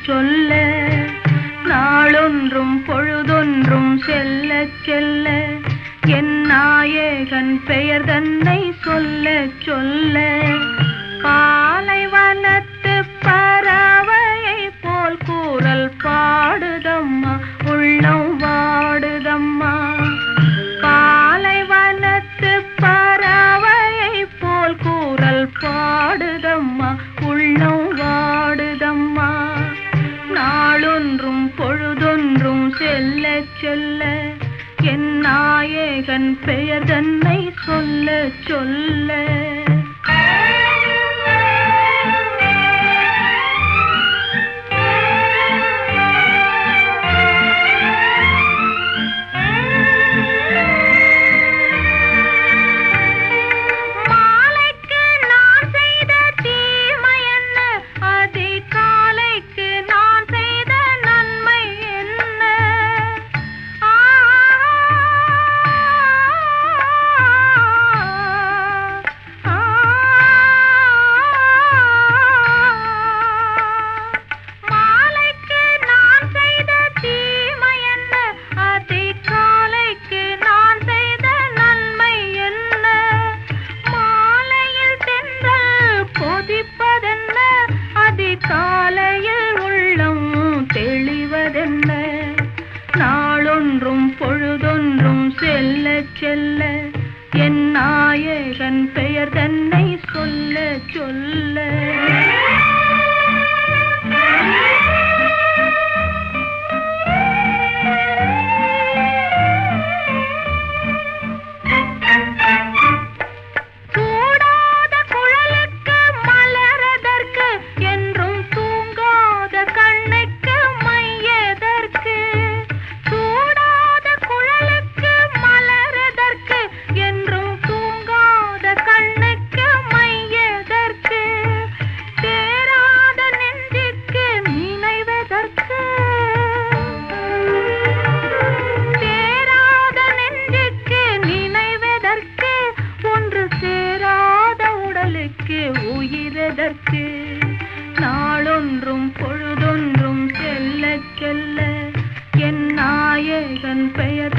சொல்ல நாளொன்றும் பொழுதொன்றும் செல்ல செல்ல என் நாயகன் பெயர் தன்னை சொல்ல சொல்ல பாலைவனத்து பறவையை போல் கூறல் பாடுதம்மா உள்ளம் வாடுதம்மா பாலைவனத்து பறவையை போல் கூறல் பாடுதம்மா உள்ளம் வாடுதம்மா நாளொன்றும் பொழுதொன்றும் செல்ல செல்ல என் நாயகன் பெயர் தன்னை சொல்ல சொல்ல மாலைக்கு நான் செய்த தீமை என்ன அதிகாலைக்கு நான் செய்த நன்மை என்ன ஆ, ஆ, மாலைக்கு நான் செய்த தீமை என்ன அதிகாலைக்கு நான் செய்த நன்மை என்ன மாலையில் தென்றல் கொதிப்பதென்ன அதிகாலையில் உள்ளம் தெளிவதென்ன நாளொன்றும் பொழுதொன்றும் செல்ல செல்ல என் நாயகன் பெயர் தன்னை சொல்ல சொல்ல கூடாத குழலுக்கு மலரதற்கு என்றும் தூங்காத கண்ணுக்கு மையதற்கு கூடாத குழலுக்கு மலரதற்கு என்றும் தூங்காத கண்ணுக்கு மையதற்கு தேராத நெஞ்சுக்கு நினைவதற்கு தேராத நெஞ்சுக்கு நினைவதற்கு ஒன்று சேராத உடலுக்கு உயிரதற்கு நாளொன்றும் பொழுதொன்றும் செல்ல செல்ல என் நாயகன் பெயர்